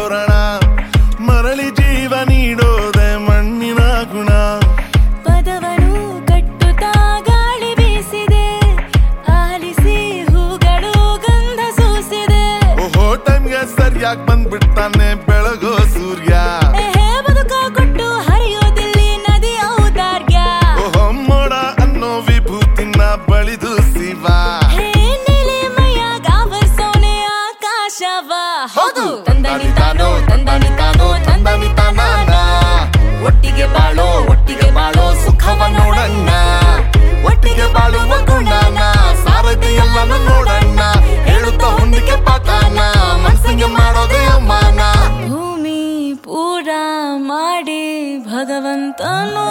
ತೋರಣ ಮರಳಿ ಜೀವ ನೀಡೋದೆ ಮಣ್ಣಿನ ಗುಣ ಪದವನು ಕಟ್ಟುತ್ತಾ ಗಾಳಿ ಬೀಸಿದೆ ಆಲಿಸಿ ಹೂಗಳು ಗಂಧ ಸೂಸಿದೆ ಓಹೋ ಟೈಮ್ಗೆ ಸರಿಯಾಗಿ ಬಂದ್ಬಿಡ್ತಾನೆ ಬೆಳಗೋ ಸೂರ್ಯ ಎಹೆ ಬದುಕ ಕೊಟ್ಟು ಹರಿಯೋದಿಲ್ಲಿ ನದಿ ಔದಾರ್ಯ ಓಹೋ ಮೋಡ ಅನ್ನೋ ವಿಭೂತಿನ ಬಳಿದು ಶಿವ ಹೇ ನೀಲಿಮಯ ಗಾವರ್ಸೋನೆ ಆಕಾಶವ ಹೌದು ತಂದನಿತಾನೋ ತಂದನಿತಾನೋ ತಂದನಿತಾನ ಒಟ್ಟಿಗೆ ಬಾಳೋ ಒಟ್ಟಿಗೆ ಬಾಳೋ ಸುಖವ ನೋಡಣ್ಣ ಒಟ್ಟಿಗೆ ಬಾಳುವ ಗುಣನ ಸಾರಥಿ ಎಲ್ಲಾನು ನೋಡಣ್ಣ ಹೇಳುತ್ತಾ ಹೊಂದಿಕೆ ಪಾಠನ ಮನ್ಸಿಗೆ ಮಾಡೋದೇ ಅಮ್ಮನ ಭೂಮಿ ಪೂರ ಮಾಡಿ ಭಗವಂತನು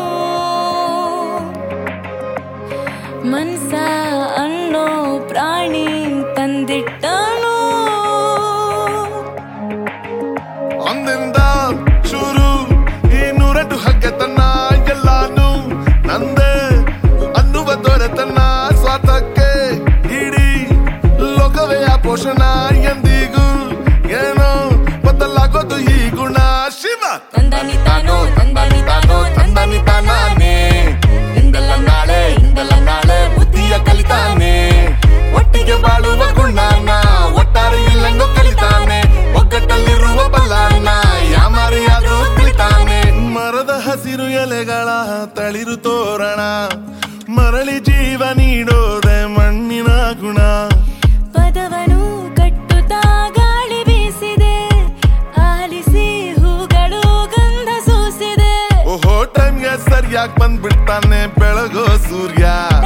ಮನ್ಸ ಅನ್ನೋ ಪ್ರಾಣಿ ತಂದಿಟ್ಟನು ಅಂದಿಂದ ಶುರು ಈ ನೂರೆಂಟು ಹಗ್ಗೆ ತನ್ನ ಎಲ್ಲಾನು ನಂದೇ ಅನ್ನುವ ದೊರೆತನ್ನ ಸ್ವಾರ್ಥಕ್ಕೆ ಇಡೀ ಲೋಕವೇ ಪೋಷಣ ಎಂದಿಗೂ ಏನೋ ಬದಲಾಗೋದು ಈ ಗುಣ ಶಿವ ತಂದನಿತಾನೋ ತಂದನಿತಾನೋ ತಂದನಿತಾನೇ ಇಂದೆಲ್ಲ ನಾಳೆ ಇಂದೆಲ್ಲ ನಾಳೆ ಬುದ್ಧಿಯ ಕಲಿತಾನೆ ಒಟ್ಟಿಗೆ ಬಾಳುವ ಗುಣನ ಒಟ್ಟಾರೆ ಇಲ್ಲಂಗೋ ಕಲಿತಾನೆ ಒಗ್ಗಟ್ಟಲ್ಲಿರುವ ಬಲ್ಲಾನ ಯಾಮಾರಿಯಾದ್ರೂ ತಿಳಿತಾನೆ ಮರದ ಹಸಿರು ಎಲೆಗಳ ತಳಿರು ತೋರಣ ಮರಳಿ ಜೀವ ನೀಡೋದೆ ಮಣ್ಣಿನ ಗುಣ ಪದವನು ಕಟ್ಟುತ್ತಾ ಗಾಳಿ ಬೀಸಿದೆ ಆಲಿಸಿ ಹೂಗಳು ಗಂಧ ಸೂಸಿದೆ ಓಹೋ ಟೈಮ್ಗೆ ಸರಿಯಾಗಿ ಬಂದ್ಬಿಡ್ತಾನೆ ಬೆಳಗೋ ಸೂರ್ಯ